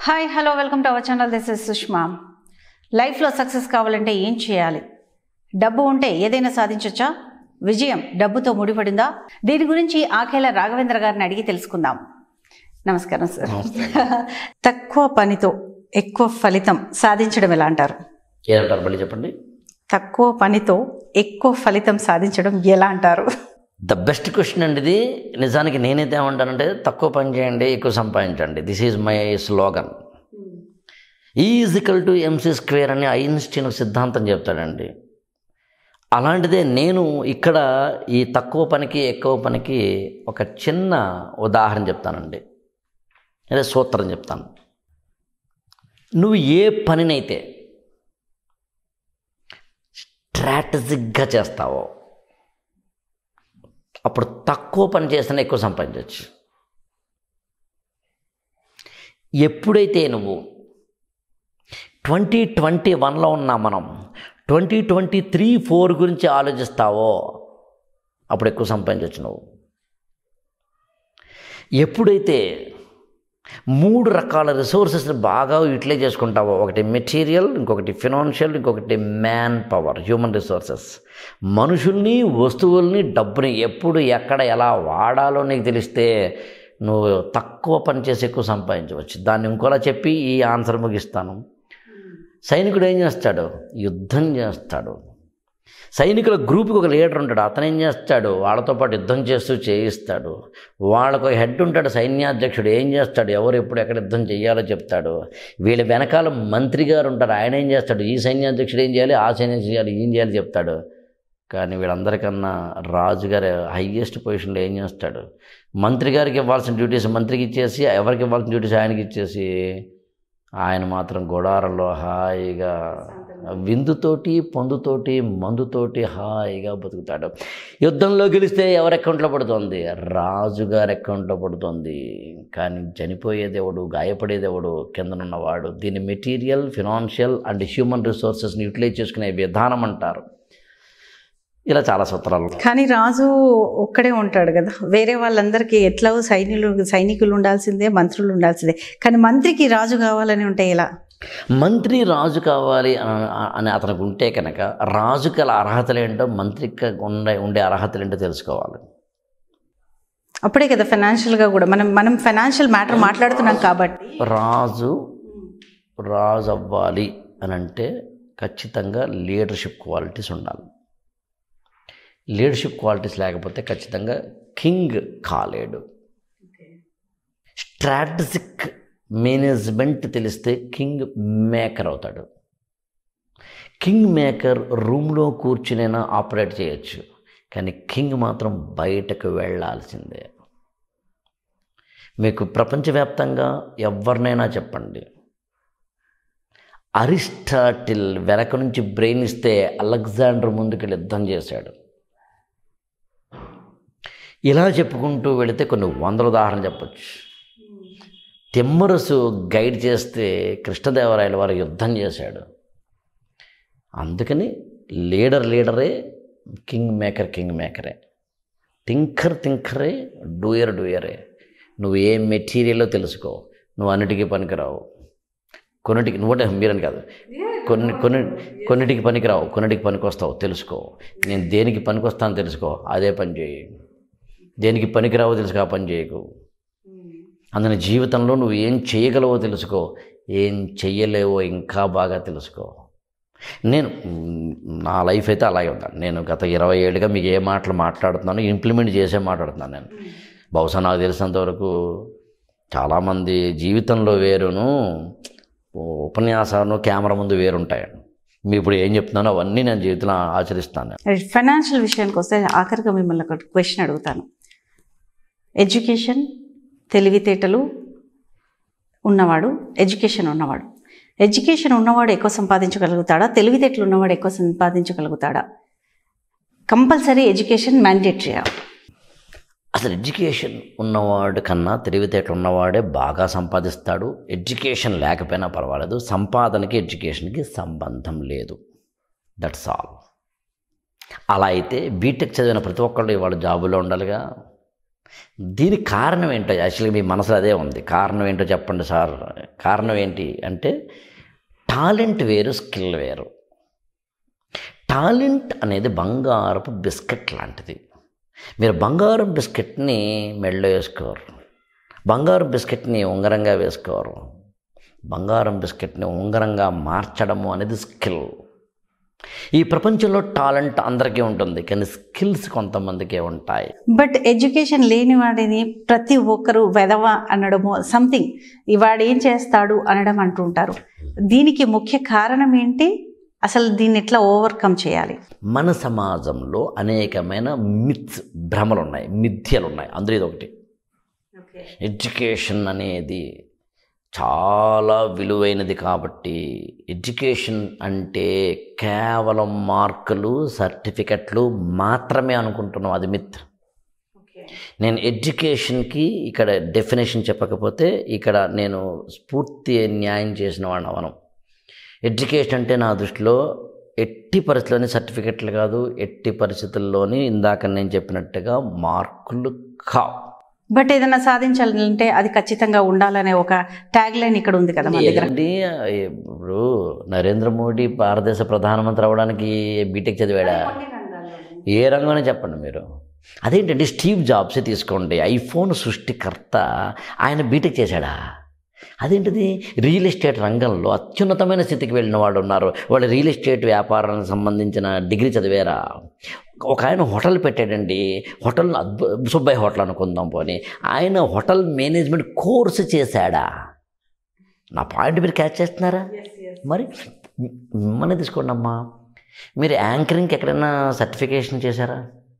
Hi hello welcome to our channel this is Sushma లైఫ్లో success కావాలంటే ఏం చేయాలి డబ్బు ఉంటే ఏదైనా సాధించొచ్చా విజయం డబ్బుతో ముడిపడిందా దీని గురించి ఆఖేల రాఘవేంద్ర గారిని అడిగి తెలుసుకుందాం నమస్కారం సార్ తక్కువ పనితో ఎక్కువ ఫలితం సాధించడం ఎలా అంటారు ఏమంటారు మళ్ళీ చెప్పండి తక్కువ పనితో ఎక్కువ ఫలితం సాధించడం ఎలా అంటారు ద బెస్ట్ క్వశ్చన్ అండి ఇది నిజానికి నేనైతే ఏమంటానంటే తక్కువ పని చేయండి ఎక్కువ సంపాదించండి this is my slogan E equal to MC square అని ఐన్స్టీన్ ఒక సిద్ధాంతం చెప్తాడండి అలాంటిదే నేను ఇక్కడ ఈ తక్కువ పనికి ఎక్కువ పనికి ఒక చిన్న ఉదాహరణ చెప్తానండి అదే సూత్రం చెప్తాను నువ్వు ఏ పనినైతే స్ట్రాటజిక్గా చేస్తావో అప్పుడు తక్కువ పని చేసినా ఎక్కువ సంపాదించవచ్చు ఎప్పుడైతే నువ్వు ట్వంటీ ట్వంటీ వన్లో ఉన్నాం మనం ట్వంటీ ట్వంటీ త్రీ ఫోర్ గురించి ఆలోచిస్తావో అప్పుడు ఎక్కువ సంపాదించవచ్చు నువ్వు ఎప్పుడైతే మూడు రకాల రిసోర్సెస్ని బాగా యూటిలైజ్ చేసుకుంటావో ఒకటి మెటీరియల్ ఇంకొకటి ఫినాన్షియల్ ఇంకొకటి మ్యాన్ పవర్ హ్యూమన్ రిసోర్సెస్ మనుషుల్ని వస్తువుల్ని డబ్బుని ఎప్పుడు ఎక్కడ ఎలా వాడాలో నీకు తెలిస్తే నువ్వు తక్కువ పని చేసి ఎక్కువ సంపాదించవచ్చు దాన్ని ఇంకోలా చెప్పి ఈ ఆన్సర్ ముగిస్తాను సైనికుడు ఏం చేస్తాడు యుద్ధం చేస్తాడు సైనికుల గ్రూప్కి ఒక లీడర్ ఉంటాడు అతను ఏం చేస్తాడు వాళ్ళతో పాటు యుద్ధం చేస్తూ చేయిస్తాడు వాళ్ళకు ఒక హెడ్ ఉంటాడు సైన్యాధ్యక్షుడు ఏం చేస్తాడు ఎవరు ఎప్పుడు ఎక్కడ యుద్ధం చేయాలో చెప్తాడు వీళ్ళ వెనకాల మంత్రి గారు ఉంటారు ఆయన ఏం చేస్తాడు ఈ సైన్యాధ్యక్షుడు ఏం చేయాలి ఆ సైన్యం చేయాలి ఏం చేయాలి చెప్తాడు కానీ వీళ్ళందరికన్నా రాజుగారు హయ్యెస్ట్ పొజిషన్లో ఏం చేస్తాడు మంత్రి గారికి ఇవ్వాల్సిన డ్యూటీస్ మంత్రికి ఇచ్చేసి ఎవరికి ఇవ్వాల్సిన డ్యూటీస్ ఆయనకి ఇచ్చేసి ఆయన మాత్రం గుడారంలో హాయిగా విందుతోటి పొందుతోటి మందుతోటి హాయిగా బతుకుతాడు యుద్ధంలో గెలిస్తే ఎవరి అకౌంట్లో పడుతుంది రాజుగారి అకౌంట్లో పడుతుంది కానీ చనిపోయేదేవుడు గాయపడేదేవుడు కిందనున్నవాడు దీన్ని మెటీరియల్ ఫినాన్షియల్ అండ్ హ్యూమన్ రిసోర్సెస్ని యూటిలైజ్ చేసుకునే విధానం అంటారు ఇలా చాలా సూత్రాలు ఉన్నాయి. కానీ రాజు ఒక్కడే ఉంటాడు కదా వేరే వాళ్ళందరికీ ఎట్లా సైనికులు సైనికులు ఉండాల్సిందే మంత్రులు ఉండాల్సిందే కానీ మంత్రికి రాజు కావాలని ఉంటే ఎలా మంత్రి రాజు కావాలి అని అని అతనికి ఉంటే కనుక రాజుకి గల అర్హతలు ఏంటో మంత్రికి ఉండే ఉండే అర్హతలు ఏంటో తెలుసుకోవాలి అప్పుడే కదా ఫైనాన్షియల్గా కూడా మనం మనం ఫైనాన్షియల్ మ్యాటర్ మాట్లాడుతున్నాం కాబట్టి రాజు రాజు అవ్వాలి అని అంటే ఖచ్చితంగా లీడర్షిప్ క్వాలిటీస్ ఉండాలి లీడర్షిప్ క్వాలిటీస్ లేకపోతే ఖచ్చితంగా కింగ్ కాలేడు స్ట్రాటజిక్ మేనేజ్మెంట్ తెలిస్తే కింగ్ మేకర్ అవుతాడు కింగ్ మేకర్ రూమ్లో కూర్చునైనా ఆపరేట్ చేయొచ్చు కానీ కింగ్ మాత్రం బయటకు వెళ్ళాల్సిందే మీకు ప్రపంచవ్యాప్తంగా ఎవరినైనా చెప్పండి అరిస్టాటిల్ వెనక నుంచి బ్రెయిన్ ఇస్తే అలెగ్జాండర్ ముందుకెళ్ళి యుద్ధం చేశాడు ఇలా చెప్పుకుంటూ వెళితే కొన్ని వందల ఉదాహరణ చెప్పచ్చు తిమ్మరసు గైడ్ చేస్తే కృష్ణదేవరాయల వారు యుద్ధం చేశాడు అందుకని లీడర్ లీడరే కింగ్ మేకర్ కింగ్ మేకరే థింకర్ థింకరే డూయర్ డూయరే నువ్వు ఏ మెటీరియల్లో తెలుసుకో నువ్వు అన్నిటికీ పనికిరావు కొన్నిటికి నువ్వు మీరని కాదు కొన్ని కొన్ని కొన్నిటికి పనికిరావు కొన్నిటికి పనికొస్తావు తెలుసుకో నేను దేనికి పనికొస్తాను తెలుసుకో అదే పని చేయి దేనికి పనికిరావో తెలుసుకో ఆ పని చేయకు అందుని జీవితంలో నువ్వు ఏం చేయగలవో తెలుసుకో ఏం చెయ్యలేవో ఇంకా బాగా తెలుసుకో నేను మ్, నా లైఫ్ అయితే అలాగే ఉంటాను నేను గత ఇరవై ఏళ్ళుగా మీకు ఏ మాటలు మాట్లాడుతున్నానో ఇంప్లిమెంట్ చేసే మాట్లాడుతున్నాను నేను బహుశా నాకు తెలిసినంతవరకు చాలామంది జీవితంలో వేరును ఉపన్యాసాలను కెమెరా ముందు వేరుంటాయి మీ ఇప్పుడు ఏం చెప్తున్నానో అవన్నీ నేను జీవితంలో ఆచరిస్తాను నేను. ఫైనాన్షియల్ విషయానికి వస్తే ఆఖరిగా మిమ్మల్ని ఒక క్వశ్చన్ అడుగుతాను ఎడ్యుకేషన్ తెలివితేటలు ఉన్నవాడు ఎడ్యుకేషన్ ఉన్నవాడు ఎడ్యుకేషన్ ఉన్నవాడు ఎక్కువ సంపాదించగలుగుతాడా తెలివితేటలు ఉన్నవాడు ఎక్కువ సంపాదించగలుగుతాడా కంపల్సరీ ఎడ్యుకేషన్ మ్యాండేటరీయా అసలు ఎడ్యుకేషన్ ఉన్నవాడు కన్నా తెలివితేటలు ఉన్నవాడే బాగా సంపాదిస్తాడు ఎడ్యుకేషన్ లేకపోయినా పర్వాలేదు సంపాదనకి ఎడ్యుకేషన్కి సంబంధం లేదు దట్స్ ఆల్ అలా అయితే బీటెక్ చదివిన ప్రతి ఒక్కళ్ళు ఇవాళ జాబులో ఉండాలిగా దీనికి కారణం ఏంటో యాక్చువల్గా మీ మనసులో అదే ఉంది కారణం ఏంటో చెప్పండి సార్ కారణం ఏంటి అంటే టాలెంట్ వేరు స్కిల్ వేరు టాలెంట్ అనేది బంగారపు బిస్కెట్ లాంటిది మీరు బంగారం బిస్కెట్ని మెడలో వేసుకోరు బంగారం బిస్కెట్ని ఉంగరంగా వేసుకోరు బంగారం బిస్కెట్ని ఉంగరంగా మార్చడము అనేది స్కిల్ ఈ ప్రపంచంలో టాలెంట్ అందరికీ ఉంటుంది కానీ స్కిల్స్ కొంతమందికే ఉంటాయి బట్ ఎడ్యుకేషన్ లేని వాడిని ప్రతి ఒక్కరు వెధవ అనడము సంథింగ్ వాడు ఏం చేస్తాడు అనడం అంటుంటారు దీనికి ముఖ్య కారణం ఏంటి అసలు దీన్ని ఎట్లా ఓవర్కమ్ చేయాలి మన సమాజంలో అనేకమైన మిత్స్ భ్రమలు ఉన్నాయి మిథ్యలు ఉన్నాయి అందులో ఇది ఒకటి ఎడ్యుకేషన్ అనేది చాలా విలువైనది కాబట్టి ఎడ్యుకేషన్ అంటే కేవలం మార్కులు సర్టిఫికెట్లు మాత్రమే అనుకుంటున్నాం అది మిత్ నేను ఎడ్యుకేషన్కి ఇక్కడ డెఫినేషన్ చెప్పకపోతే ఇక్కడ నేను స్ఫూర్తి న్యాయం చేసిన వాడిని అవను ఎడ్యుకేషన్ అంటే నా దృష్టిలో ఎట్టి పరిస్థితుల్లోని సర్టిఫికెట్లు కాదు ఎట్టి పరిస్థితుల్లోని ఇందాక నేను చెప్పినట్టుగా మార్కులు కావు బట్ ఏదైనా సాధించాలంటే అది ఖచ్చితంగా ఉండాలనే ఒక ట్యాగ్ లైన్ ఇక్కడ ఉంది కదా మన దగ్గర ఏంటి ఇప్పుడు నరేంద్ర మోడీ భారతదేశ ప్రధానమంత్రి అవ్వడానికి బీటెక్ చదివాడా ఏ రంగంలో చెప్పండి మీరు అదేంటండి స్టీవ్ జాబ్స్ తీసుకోండి ఐఫోన్ సృష్టికర్త ఆయన బీటెక్ చేశాడా అదేంటిది రియల్ ఎస్టేట్ రంగంలో అత్యున్నతమైన స్థితికి వెళ్ళిన వాళ్ళు ఉన్నారు వాళ్ళు రియల్ ఎస్టేట్ వ్యాపారానికి సంబంధించిన డిగ్రీ చదివారా ఒక ఆయన హోటల్ పెట్టాడండి హోటల్ అద్భు సుబ్బయ్య హోటల్ అనుకుందాం పోనీ ఆయన హోటల్ మేనేజ్మెంట్ కోర్సు చేశాడా నా పాయింట్ మీరు క్యాచ్ చేస్తున్నారా మరి మిమ్మల్ని తీసుకోండి అమ్మా మీరు యాంకరింగ్కి ఎక్కడైనా సర్టిఫికేషన్ చేశారా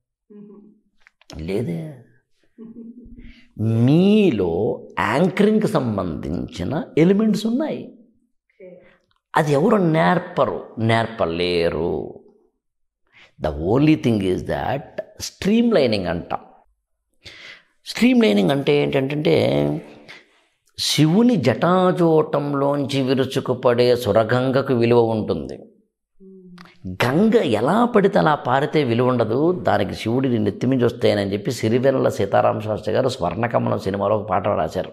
లేదే మీలో యాంకరింగ్కి సంబంధించిన ఎలిమెంట్స్ ఉన్నాయి అది ఎవరు నేర్పరు నేర్పలేరు the only thing is that streamlining అంటాం స్ట్రీమ్ లైనింగ్ అంటే ఏంటంటే శివుని జటాజోటంలోంచి విరుచుకుపడే సురగంగకు విలువ ఉంటుంది గంగ ఎలా పడితే అలా పారితే విలువ ఉండదు దానికి శివుడిని నెత్తిమించి వస్తాయని చెప్పి సిరివెన్నెల సీతారామ శాస్త్రి గారు స్వర్ణకమలం సినిమాలో ఒక పాట రాశారు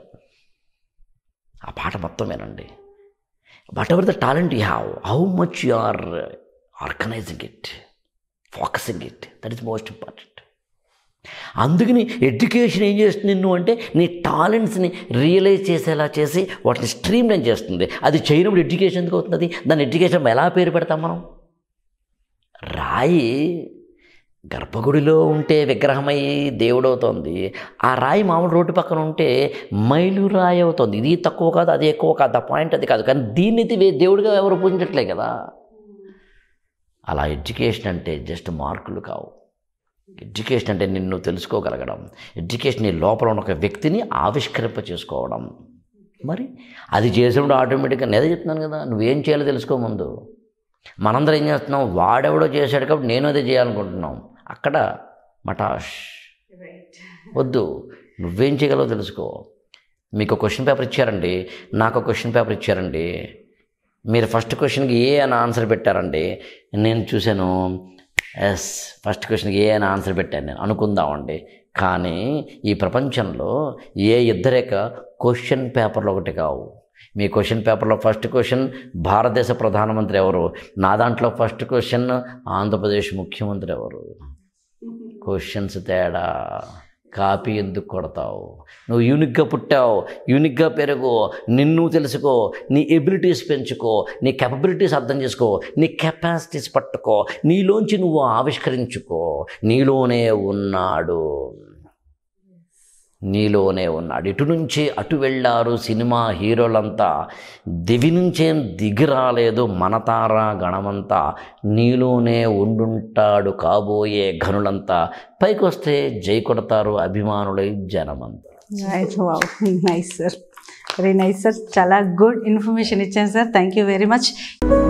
ఆ పాట మొత్తం వినండి whatever the talent you have how much you are organising it focusing it that is most important అందుకని ఎడ్యుకేషన్ ఏం చేస్తుంది నిన్ను అంటే నీ టాలెంట్స్ని రియలైజ్ చేసేలా చేసి వాటిని స్ట్రీమ్ లైన్ చేస్తుంది అది చేయనప్పుడు ఎడ్యుకేషన్ ఎందుకు అవుతుంది దాని ఎడ్యుకేషన్ ఎలా పేరు పెడతాం మనం రాయి గర్భగుడిలో ఉంటే విగ్రహమై దేవుడవుతోంది ఆ రాయి మామూలు రోడ్డు పక్కన ఉంటే మైలు రాయి అవుతుంది ఇది తక్కువ కాదు అది ఎక్కువ కాదు ఆ పాయింట్ అది కాదు కానీ దీన్ని అయితే వే- దేవుడిగా ఎవరు పూజించట్లే కదా అలా ఎడ్యుకేషన్ అంటే జస్ట్ మార్కులు కావు ఎడ్యుకేషన్ అంటే నిన్ను తెలుసుకోగలగడం ఎడ్యుకేషన్ నీ లోపల ఉన్న ఒక వ్యక్తిని ఆవిష్కరింప చేసుకోవడం మరి అది చేసినప్పుడు ఆటోమేటిక్గా నేనే చెప్తున్నాను కదా నువ్వేం చేయాలో తెలుసుకో ముందు మనందరం ఏం చేస్తున్నాం వాడెవడో చేశాడు కాబట్టి నేను అదే చేయాలనుకుంటున్నాం అక్కడ మటాష్ వద్దు నువ్వేం చేయగలవో తెలుసుకో మీకు క్వశ్చన్ పేపర్ ఇచ్చారండి నాకు క్వశ్చన్ పేపర్ ఇచ్చారండి మీరు ఫస్ట్ క్వశ్చన్కి ఏ అని ఆన్సర్ పెట్టారండి నేను చూశాను ఎస్ ఫస్ట్ క్వశ్చన్కి ఏ అని ఆన్సర్ పెట్టాను నేను అనుకుందామండి కానీ ఈ ప్రపంచంలో ఏ ఇద్దరేక క్వశ్చన్ పేపర్లు ఒకటి కావు మీ క్వశ్చన్ పేపర్లో ఫస్ట్ క్వశ్చన్ భారతదేశ ప్రధానమంత్రి ఎవరు నా దాంట్లో ఫస్ట్ క్వశ్చన్ ఆంధ్రప్రదేశ్ ముఖ్యమంత్రి ఎవరు క్వశ్చన్స్ తేడా కాపీ ఎందుకు కొడతావు నువ్వు యూనిక్గా పుట్టావు యూనిక్గా పెరుగు నిన్ను తెలుసుకో నీ ఎబిలిటీస్ పెంచుకో నీ కెపబిలిటీస్ అర్థం చేసుకో నీ కెపాసిటీస్ పట్టుకో నీలోంచి నువ్వు ఆవిష్కరించుకో నీలోనే ఉన్నాడు నీలోనే ఉన్నాడు ఇటు నుంచి అటు వెళ్ళారు సినిమా హీరోలంతా దివి నుంచేం దిగి రాలేదు మనతార గణమంతా నీలోనే ఉండుంటాడు కాబోయే ఘనులంతా పైకి వస్తే జై కొడతారు అభిమానులై జనమంతా nice sir very nice sir చాలా గుడ్ ఇన్ఫర్మేషన్ ఇచ్చాను sir thank you very much